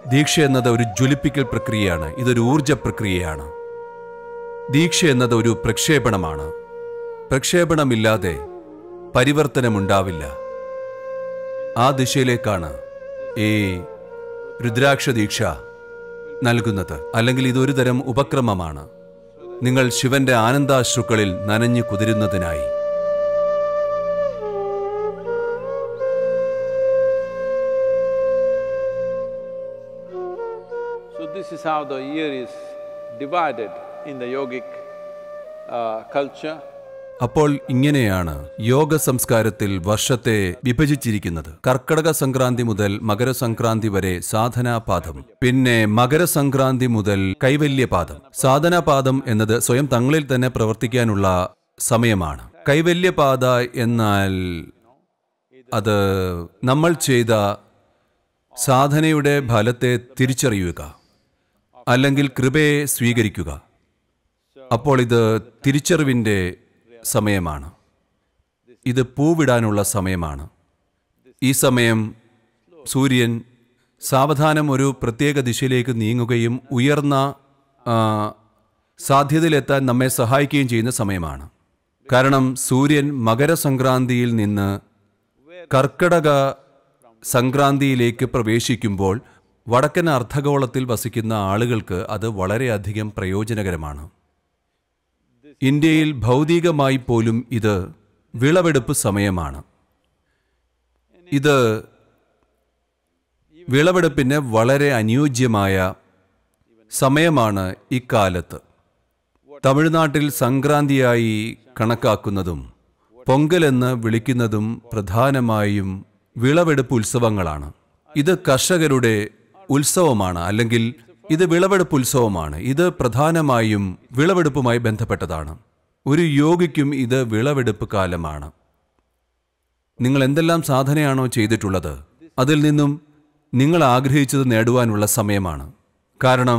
ദീക്ഷ എന്നത് ഒരു ജ്വലിപ്പിക്കൽ പ്രക്രിയയാണ് ഇതൊരു ഊർജ പ്രക്രിയയാണ് ദീക്ഷ എന്നത് ഒരു പ്രക്ഷേപണമാണ് പ്രക്ഷേപണമില്ലാതെ പരിവർത്തനമുണ്ടാവില്ല ആ ദിശയിലേക്കാണ് ഈ രുദ്രാക്ഷ ദീക്ഷ നൽകുന്നത് അല്ലെങ്കിൽ ഇതൊരു തരം ഉപക്രമമാണ് നിങ്ങൾ ശിവന്റെ ആനന്ദാശ്രുക്കളിൽ നനഞ്ഞു കുതിരുന്നതിനായി So this is how the year is divided in the yogic uh, culture. അപ്പോൾ ഇങ്ങനെയാണ് യോഗ സംസ്കാരത്തിൽ വർഷത്തെ വിഭജിച്ചിരിക്കുന്നത് കർക്കടക സംക്രാന്തി മുതൽ മകരസംക്രാന്തി വരെ സാധനാപാദം പിന്നെ മകരസംക്രാന്തി മുതൽ കൈവല്യപാദം സാധനാപാദം എന്നത് സ്വയം തങ്ങളിൽ തന്നെ പ്രവർത്തിക്കാനുള്ള സമയമാണ് കൈവല്യപാത എന്നാൽ അത് നമ്മൾ ചെയ്ത സാധനയുടെ ഫലത്തെ തിരിച്ചറിയുക അല്ലെങ്കിൽ കൃപയെ സ്വീകരിക്കുക അപ്പോൾ ഇത് തിരിച്ചറിവിൻ്റെ സമയമാണ് ഇത് പൂവിടാനുള്ള സമയമാണ് ഈ സമയം സൂര്യൻ സാവധാനം ഒരു പ്രത്യേക ദിശയിലേക്ക് നീങ്ങുകയും ഉയർന്ന ആ, സാധ്യതയിലെത്താൻ നമ്മെ സഹായിക്കുകയും ചെയ്യുന്ന സമയമാണ് കാരണം സൂര്യൻ മകരസംക്രാന്തിയിൽ നിന്ന് കർക്കടക സംക്രാന്തിയിലേക്ക് പ്രവേശിക്കുമ്പോൾ വടക്കൻ അർദ്ധഗോളത്തിൽ വസിക്കുന്ന ആളുകൾക്ക് അത് വളരെയധികം പ്രയോജനകരമാണ് ഇന്ത്യയിൽ ഭൗതികമായി പോലും ഇത് വിളവെടുപ്പ് സമയമാണ് ഇത് വിളവെടുപ്പിന് വളരെ അനുയോജ്യമായ സമയമാണ് ഇക്കാലത്ത് തമിഴ്നാട്ടിൽ സംക്രാന്തിയായി കണക്കാക്കുന്നതും പൊങ്കൽ എന്ന് വിളിക്കുന്നതും പ്രധാനമായും വിളവെടുപ്പ് ഉത്സവങ്ങളാണ് ഇത് കർഷകരുടെ ഉത്സവമാണ് അല്ലെങ്കിൽ ഇത് വിളവെടുപ്പ് ഉത്സവമാണ് ഇത് പ്രധാനമായും വിളവെടുപ്പുമായി ബന്ധപ്പെട്ടതാണ് ഒരു യോഗിക്കും ഇത് വിളവെടുപ്പ് കാലമാണ് നിങ്ങൾ എന്തെല്ലാം സാധനയാണോ ചെയ്തിട്ടുള്ളത് അതിൽ നിന്നും നിങ്ങൾ ആഗ്രഹിച്ചത് നേടുവാനുള്ള സമയമാണ് കാരണം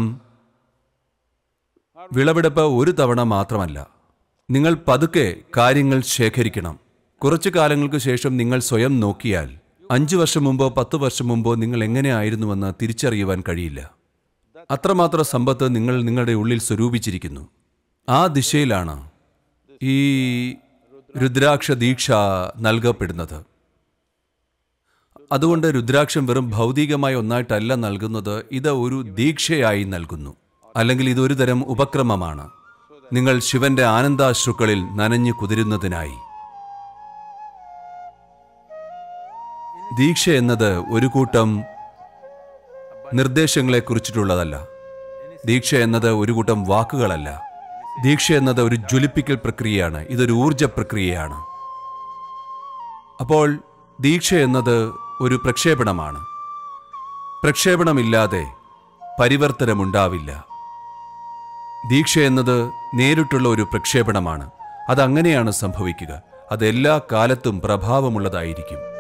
വിളവെടുപ്പ് ഒരു തവണ മാത്രമല്ല നിങ്ങൾ പതുക്കെ കാര്യങ്ങൾ ശേഖരിക്കണം കുറച്ചു കാലങ്ങൾക്ക് ശേഷം നിങ്ങൾ സ്വയം നോക്കിയാൽ അഞ്ചു വർഷം മുമ്പോ പത്ത് വർഷം മുമ്പോ നിങ്ങൾ എങ്ങനെയായിരുന്നുവെന്ന് തിരിച്ചറിയുവാൻ കഴിയില്ല അത്രമാത്രം സമ്പത്ത് നിങ്ങൾ നിങ്ങളുടെ ഉള്ളിൽ സ്വരൂപിച്ചിരിക്കുന്നു ആ ദിശയിലാണ് ഈ രുദ്രാക്ഷ ദീക്ഷ നൽകപ്പെടുന്നത് അതുകൊണ്ട് രുദ്രാക്ഷം വെറും ഭൗതികമായ ഒന്നായിട്ടല്ല നൽകുന്നത് ഇത് ഒരു ദീക്ഷയായി നൽകുന്നു അല്ലെങ്കിൽ ഇതൊരു തരം ഉപക്രമമാണ് നിങ്ങൾ ശിവന്റെ ആനന്ദാശ്രുക്കളിൽ നനഞ്ഞു കുതിരുന്നതിനായി ദീക്ഷ എന്നത് ഒരു കൂട്ടം നിർദ്ദേശങ്ങളെ കുറിച്ചിട്ടുള്ളതല്ല ദീക്ഷ എന്നത് ഒരു കൂട്ടം വാക്കുകളല്ല ദീക്ഷ എന്നത് ഒരു ജ്വലിപ്പിക്കൽ പ്രക്രിയയാണ് ഇതൊരു ഊർജ പ്രക്രിയയാണ് അപ്പോൾ ദീക്ഷ എന്നത് ഒരു പ്രക്ഷേപണമാണ് പ്രക്ഷേപണമില്ലാതെ പരിവർത്തനമുണ്ടാവില്ല ദീക്ഷ എന്നത് നേരിട്ടുള്ള ഒരു പ്രക്ഷേപണമാണ് അതങ്ങനെയാണ് സംഭവിക്കുക അത് എല്ലാ കാലത്തും പ്രഭാവമുള്ളതായിരിക്കും